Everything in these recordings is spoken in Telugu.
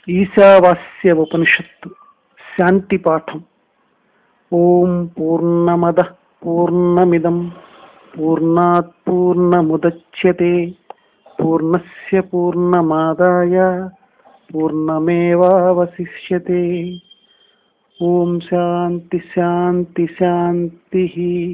ఈశావాస్య ఉపనిషత్తు శాంతి పాఠం ఓం పూర్ణమద పూర్ణమిదం పూర్ణాత్ పూర్ణముదచ్యతే పూర్ణస్య పూర్ణమాదాయ పూర్ణమేవావశిష్యతే ఓం శాంతి శాంతి శాంతి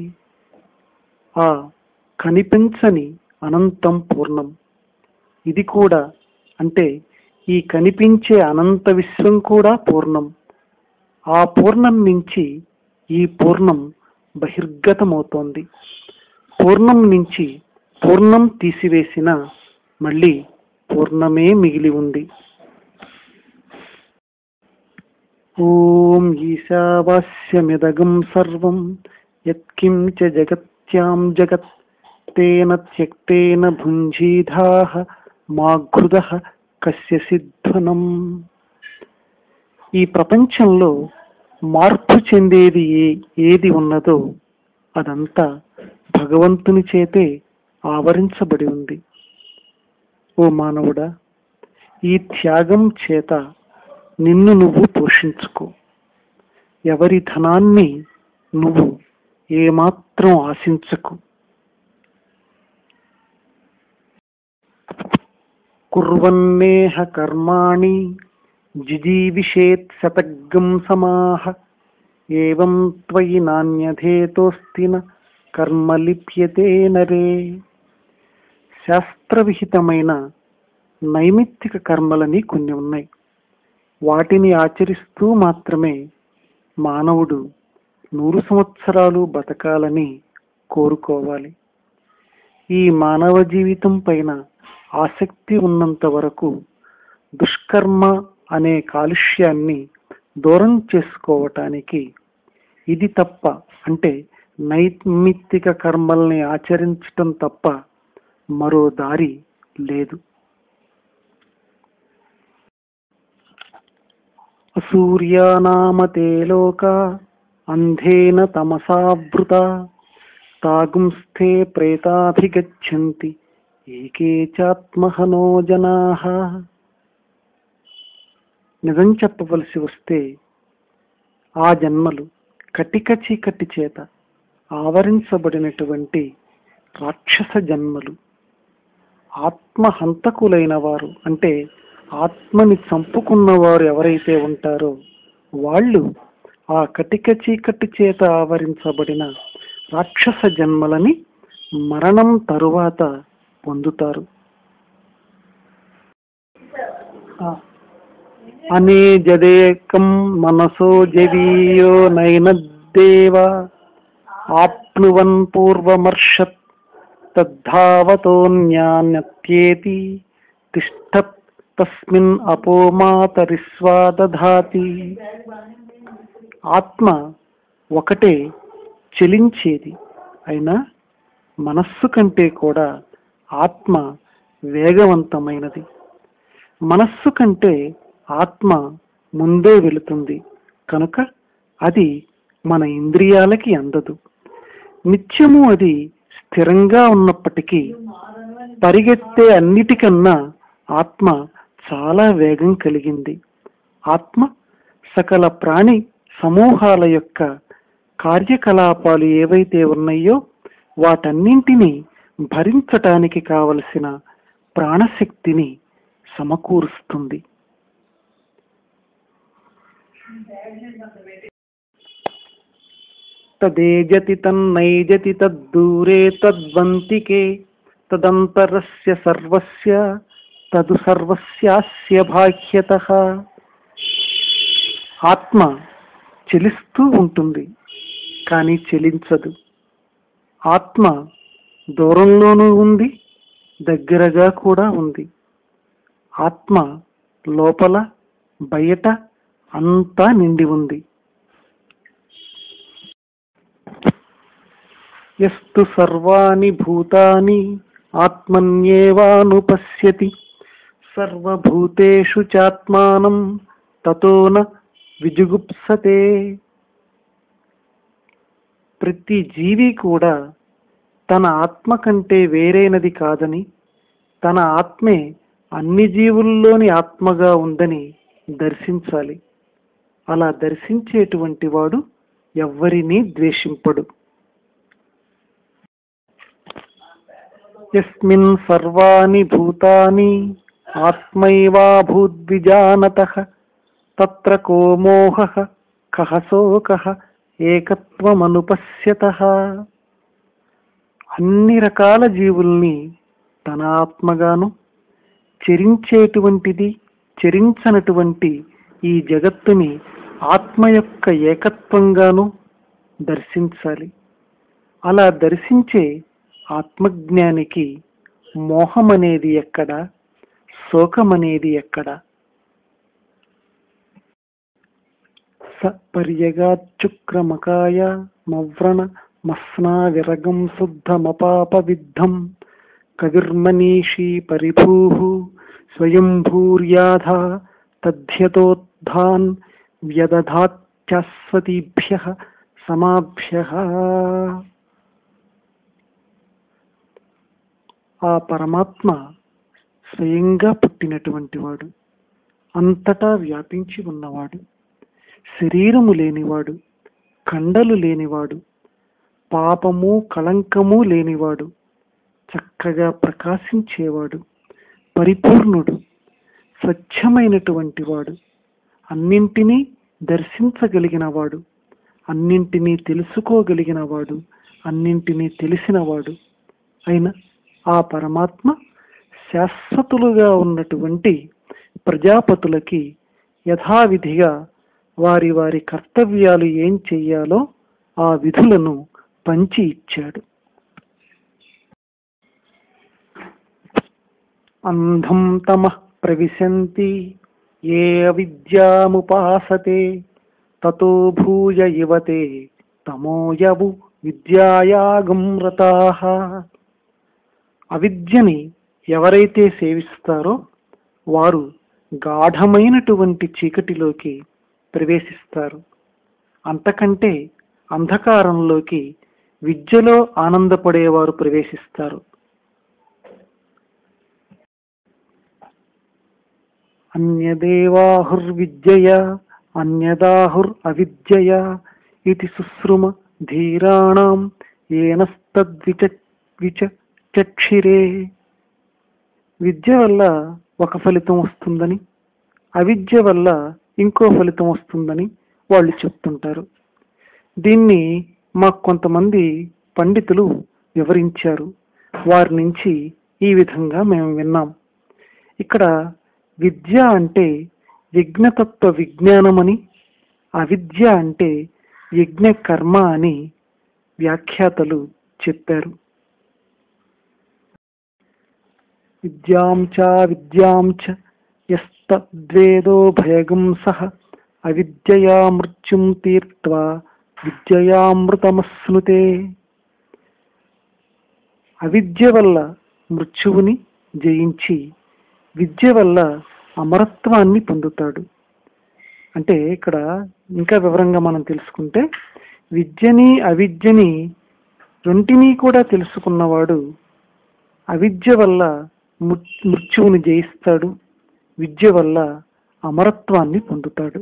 ఆ కనిపించని అనంతం పూర్ణం ఇది కూడా అంటే ఈ కనిపించే అనంత విశ్వం కూడా పూర్ణం ఆ పూర్ణం నుంచి ఈ పూర్ణం బహిర్గతమవుతోంది పూర్ణం నుంచి పూర్ణం తీసివేసిన మళ్ళీ పూర్ణమే మిగిలి ఉంది ఓం ఈశావాస్యమిదగం సర్వం యత్కిం చ జగత్యాం జగత్ తేన త్యక్తేన భుంజీధాః మాఘృదః కస్య సిద్ధనం ఈ ప్రపంచంలో మార్పు చెందేది ఏ ఏది ఉన్నదో అదంతా భగవంతుని చేతే ఆవరించబడి ఉంది ఓ మానవుడా ఈ త్యాగం చేత నిన్ను నువ్వు పోషించుకో ఎవరి ధనాన్ని నువ్వు ఏమాత్రం ఆశించకు కుర్వన్నేహ కర్మాణి జిజీవిషేత్ శతగ్గం సమాహ ఏవం త్వయి నాణ్యధేతోస్తి న కర్మ లిప్యతే నరే శాస్త్రవిహితమైన నైమిత్తిక కర్మలని కొన్ని ఉన్నాయి వాటిని ఆచరిస్తూ మాత్రమే మానవుడు నూరు సంవత్సరాలు బతకాలని కోరుకోవాలి ఈ మానవ జీవితం పైన ఆసక్తి ఉన్నంత వరకు దుష్కర్మ అనే కాలుష్యాన్ని దూరం చేసుకోవటానికి ఇది తప్ప అంటే నైమిత్తిక కర్మల్ని ఆచరించటం తప్ప మరో దారి లేదు అసూర్యానామతే లోక అంధేన తమసావృత తాగుంస్థే ప్రేతాభిగచ్చంతి ఏకే చాత్మహనో జనా నిజం చెప్పవలసి వస్తే ఆ జన్మలు కటిక చీకటి చేత ఆవరించబడినటువంటి రాక్షస జన్మలు ఆత్మహంతకులైన వారు అంటే ఆత్మని చంపుకున్నవారు ఎవరైతే ఉంటారో వాళ్ళు ఆ కటిక చీకటి చేత ఆవరించబడిన రాక్షస జన్మలని మరణం తరువాత పొందుతారు అనే జదేకం మనసో జవీయో నైనద్దేవ ఆప్నువన్ పూర్వమర్షత్ తద్ధావతోన్యాన్యత్యేతి తిష్టత్ తస్మిన్ అపోమాతరిస్వా దధాతి ఆత్మ ఒకటే చెలించేది అయినా మనస్సు కంటే కూడా ఆత్మ వేగవంతమైనది మనస్సు కంటే ఆత్మ ముందే వెళుతుంది కనుక అది మన ఇంద్రియాలకి అందదు నిత్యము అది స్థిరంగా ఉన్నప్పటికీ పరిగెత్తే అన్నిటికన్నా ఆత్మ చాలా వేగం కలిగింది ఆత్మ సకల ప్రాణి సమూహాల యొక్క కార్యకలాపాలు ఏవైతే ఉన్నాయో వాటన్నింటినీ భరించటానికి కావలసిన ప్రాణశక్తిని సమకూరుస్తుంది తదేజతి తన్నైజతి తద్దూరే తద్వంతికే తదంతరస్య సర్వస్య తదు సర్వస్యాస్య బాహ్యత ఆత్మ చెలిస్తూ ఉంటుంది కానీ చెలించదు ఆత్మ దూరంలోనూ ఉంది దగ్గరగా కూడా ఉంది ఆత్మ లోపల బయట అంతా నిండి ఉంది ఎస్తు సర్వాణి భూతాని ఆత్మన్యేవానుపశ్యతి సర్వభూతేషు చాత్మానం తతోన విజుగుప్సతే ప్రతి జీవి కూడా తన ఆత్మ కంటే వేరైనది కాదని తన ఆత్మే అన్ని జీవుల్లోని ఆత్మగా ఉందని దర్శించాలి అలా దర్శించేటువంటి వాడు ఎవ్వరినీ ద్వేషింపడు యస్మిన్ సర్వాణి భూతాని ఆత్మైవాభూద్విజానత తత్ర కో మోహ కహ శోక ఏకత్వమనుపశ్యత అన్ని రకాల జీవుల్ని తన ఆత్మగాను చెరించేటువంటిది చెరించనటువంటి ఈ జగత్తుని ఆత్మ యొక్క ఏకత్వంగాను దర్శించాలి అలా దర్శించే ఆత్మజ్ఞానికి మోహం అనేది ఎక్కడ శోకం అనేది ఎక్కడ స పర్యగాచుక్రమకాయ మవ్రణ మస్నా విరగం శుద్ధమపాప విద్ధం కవిర్మనీషీ పరిభూ స్వయంభూర్యాధ తథ్యతోద్ధాన్ వ్యదధాత్యస్వతీభ్య సమాభ్య ఆ పరమాత్మ స్వయంగా పుట్టినటువంటి వాడు అంతటా వ్యాపించి ఉన్నవాడు శరీరము లేనివాడు కండలు లేనివాడు పాపము కళంకము లేనివాడు చక్కగా ప్రకాశించేవాడు పరిపూర్ణుడు స్వచ్ఛమైనటువంటి వాడు అన్నింటినీ దర్శించగలిగిన వాడు అన్నింటినీ తెలుసుకోగలిగిన వాడు అన్నింటినీ తెలిసినవాడు అయిన ఆ పరమాత్మ శాశ్వతులుగా ఉన్నటువంటి ప్రజాపతులకి యథావిధిగా వారి వారి కర్తవ్యాలు ఏం చెయ్యాలో ఆ విధులను పంచి ఇచ్చాడు అంధం తమ ప్రవిశంతి ఏ అవిద్యాముపాసతే తతో భూయ ఇవతే తమోయవు విద్యాయాగం రతాః అవిద్యని ఎవరైతే సేవిస్తారో వారు గాఢమైనటువంటి చీకటిలోకి ప్రవేశిస్తారు అంతకంటే అంధకారంలోకి విద్యలో ఆనందపడేవారు ప్రవేశిస్తారు అన్యదేవాహుర్విద్యయ అన్యదాహుర్ అవిద్యయ ఇది శుశ్రుమ ధీరాణం ఏనస్తద్విచ విచ చక్షిరే విద్య వల్ల ఒక ఫలితం వస్తుందని అవిద్య వల్ల ఇంకో ఫలితం వస్తుందని వాళ్ళు చెప్తుంటారు దీన్ని మాకు కొంతమంది పండితులు వివరించారు వారి నుంచి ఈ విధంగా మేము విన్నాం ఇక్కడ విద్య అంటే యజ్ఞతత్వ విజ్ఞానమని అవిద్య అంటే యజ్ఞ కర్మ అని వ్యాఖ్యాతలు చెప్పారు విద్యాం చ విద్యాం చ యస్తద్వేదో భయగం సహ అవిద్యయా మృత్యుం తీర్త్వా విద్యయామృతమశ్నుతే అవిద్య వల్ల మృత్యువుని జయించి విద్య వల్ల అమరత్వాన్ని పొందుతాడు అంటే ఇక్కడ ఇంకా వివరంగా మనం తెలుసుకుంటే విద్యని అవిద్యని రెంటినీ కూడా తెలుసుకున్నవాడు అవిద్య వల్ల మృ- మృత్యువుని జయిస్తాడు విద్య వల్ల అమరత్వాన్ని పొందుతాడు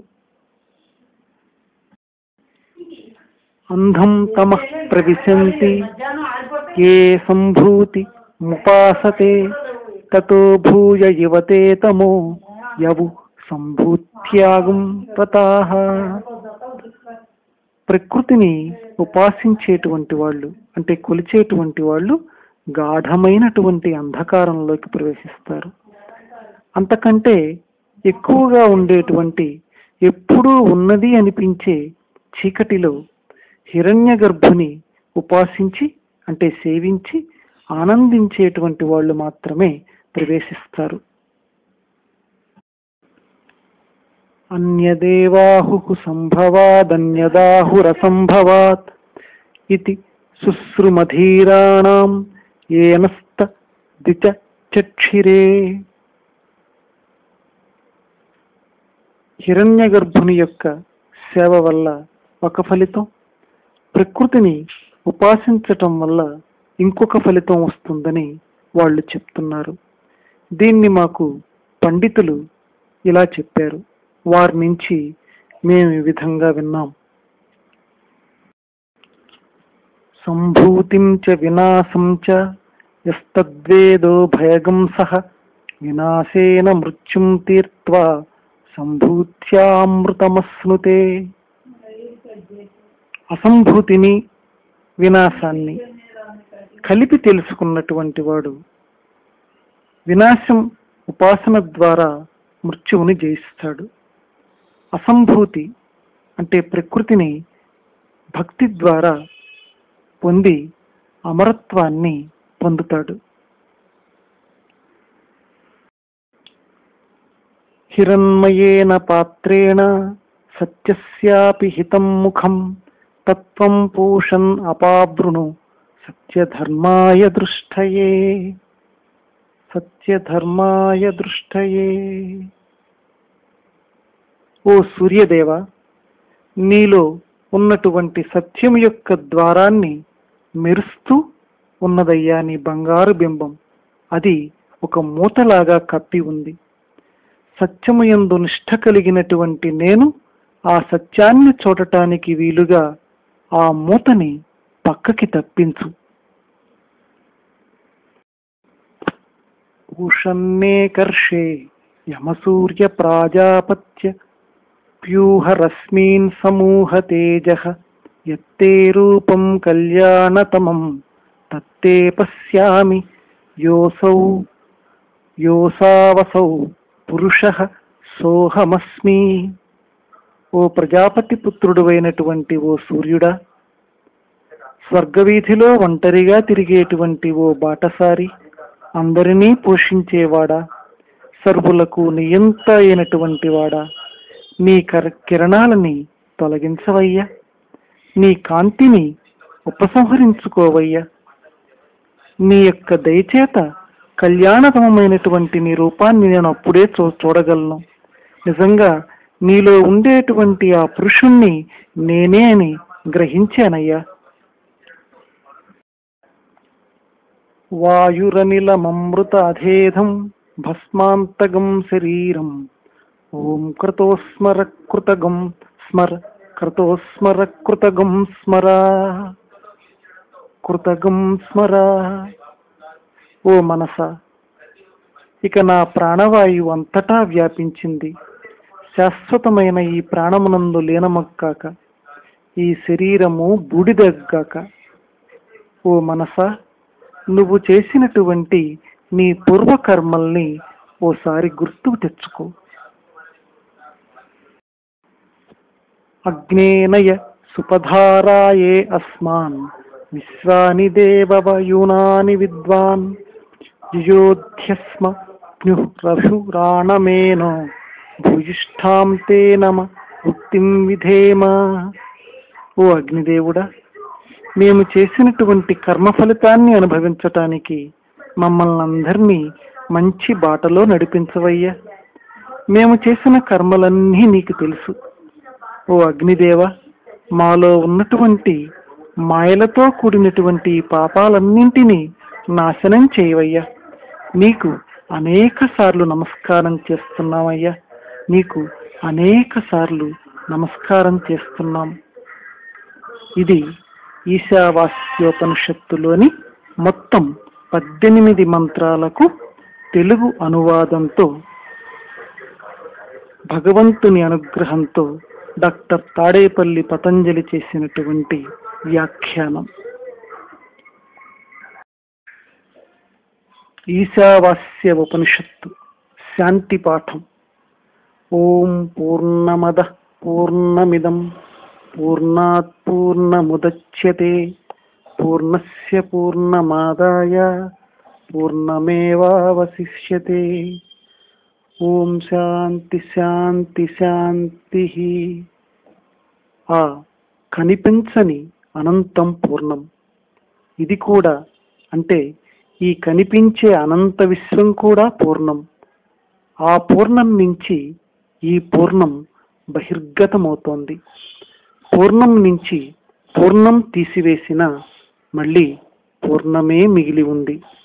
అంధం తమ ప్రవిశంతి ఏ సంభూతి ముపాసతే తతో భూయ ఇవతే తమో యవు సంభూత్యాగం ప్రతాహ ప్రకృతిని ఉపాసించేటువంటి వాళ్ళు అంటే కొలిచేటువంటి వాళ్ళు గాఢమైనటువంటి అంధకారంలోకి ప్రవేశిస్తారు అంతకంటే ఎక్కువగా ఉండేటువంటి ఎప్పుడూ ఉన్నది అనిపించే చీకటిలో హిరణ్య గర్భుని ఉపాసించి అంటే సేవించి ఆనందించేటువంటి వాళ్ళు మాత్రమే ప్రవేశిస్తారు అన్యదేవాహు సంభవాదన్యదాహురసంభవాత్ ఇది శుశ్రుమధీరాణం ఏనస్త దిచ చక్షిరే హిరణ్య గర్భుని యొక్క సేవ వల్ల ఒక ఫలితం ప్రకృతిని ఉపాసించటం వల్ల ఇంకొక ఫలితం వస్తుందని వాళ్ళు చెప్తున్నారు దీన్ని మాకు పండితులు ఇలా చెప్పారు వారి నుంచి మేము ఈ విధంగా విన్నాం సంభూతిం చ వినాశం చ యస్తద్వేదో భయగం సహ వినాశేన మృత్యుం తీర్త్వా సంభూత్యామృతమస్నుతే అసంభూతిని వినాశాన్ని కలిపి తెలుసుకున్నటువంటి వాడు వినాశం ఉపాసన ద్వారా మృత్యువుని జయిస్తాడు అసంభూతి అంటే ప్రకృతిని భక్తి ద్వారా పొంది అమరత్వాన్ని పొందుతాడు హిరణ్మయేన పాత్రేణ సత్యస్యాపి హితం ముఖం తత్వం పూషన్ అపాబృణు సత్యధర్మాయ దృష్టయే సత్యధర్మాయ దృష్టయే ఓ సూర్యదేవ నీలో ఉన్నటువంటి సత్యం యొక్క ద్వారాన్ని మెరుస్తూ ఉన్నదయ్యా నీ బంగారు బింబం అది ఒక మూతలాగా కప్పి ఉంది సత్యము యందు నిష్ఠ కలిగినటువంటి నేను ఆ సత్యాన్ని చూడటానికి వీలుగా ఆ మూతని పక్కకి తప్పించు ఊషన్నేకర్షే యమసూర్య ప్రాజాపత్య ప్యూహరశ్మీన్ సమూహ తేజ యత్తే రూపం కళ్యాణతమం తత్తే పశ్యామి యోసౌ యోసావసౌ పురుష సోహమస్మి ఓ ప్రజాపతి పుత్రుడు అయినటువంటి ఓ సూర్యుడా స్వర్గవీధిలో ఒంటరిగా తిరిగేటువంటి ఓ బాటసారి అందరినీ పోషించేవాడా సర్వులకు నియంత అయినటువంటి వాడా నీ కర కిరణాలని తొలగించవయ్యా నీ కాంతిని ఉపసంహరించుకోవయ్యా నీ యొక్క దయచేత కళ్యాణతమైనటువంటి నీ రూపాన్ని నేను అప్పుడే చూ చూడగలను నిజంగా నీలో ఉండేటువంటి ఆ పురుషుణ్ణి నేనే అని గ్రహించానయ్యా వాయురనిలమమృత అధేధం భస్మాంతగం శరీరం ఓం క్రతోస్మర కృతగం స్మర క్రతోస్మర కృతగం స్మర కృతగం స్మర ఓ మనస ఇక నా ప్రాణవాయువు అంతటా వ్యాపించింది శాశ్వతమైన ఈ ప్రాణమునందు లీనమక్కాక ఈ శరీరము బూడిదగ్గాక ఓ మనస నువ్వు చేసినటువంటి నీ పూర్వకర్మల్ని ఓసారి గుర్తుకు తెచ్చుకో అగ్నేనయ సుపధారాయే అస్మాన్ విశ్వాని దేవవయూనాని విద్వాన్ యుయోధ్యస్మ రఘురాణమేనో భూయిష్ఠాం తే నమ ముక్తిం విధేమ ఓ అగ్నిదేవుడా మేము చేసినటువంటి కర్మ ఫలితాన్ని అనుభవించటానికి మమ్మల్ని అందరినీ మంచి బాటలో నడిపించవయ్యా మేము చేసిన కర్మలన్నీ నీకు తెలుసు ఓ అగ్నిదేవ మాలో ఉన్నటువంటి మాయలతో కూడినటువంటి ఈ పాపాలన్నింటినీ నాశనం చేయవయ్యా నీకు అనేక సార్లు నమస్కారం చేస్తున్నామయ్యా నీకు అనేక సార్లు నమస్కారం చేస్తున్నాం ఇది ఈశావాస్యోపనిషత్తులోని మొత్తం పద్దెనిమిది మంత్రాలకు తెలుగు అనువాదంతో భగవంతుని అనుగ్రహంతో డాక్టర్ తాడేపల్లి పతంజలి చేసినటువంటి వ్యాఖ్యానం ఈశావాస్య ఉపనిషత్తు శాంతి పాఠం ఓం పూర్ణమద పూర్ణమిదం పూర్ణాత్ పూర్ణముదచ్యతే పూర్ణస్య పూర్ణమాదాయ పూర్ణమేవావశిష్యతే ఓం శాంతి శాంతి శాంతి ఆ కనిపించని అనంతం పూర్ణం ఇది కూడా అంటే ఈ కనిపించే అనంత విశ్వం కూడా పూర్ణం ఆ పూర్ణం నుంచి ఈ పూర్ణం బహిర్గతమవుతోంది పూర్ణం నుంచి పూర్ణం తీసివేసిన మళ్ళీ పూర్ణమే మిగిలి ఉంది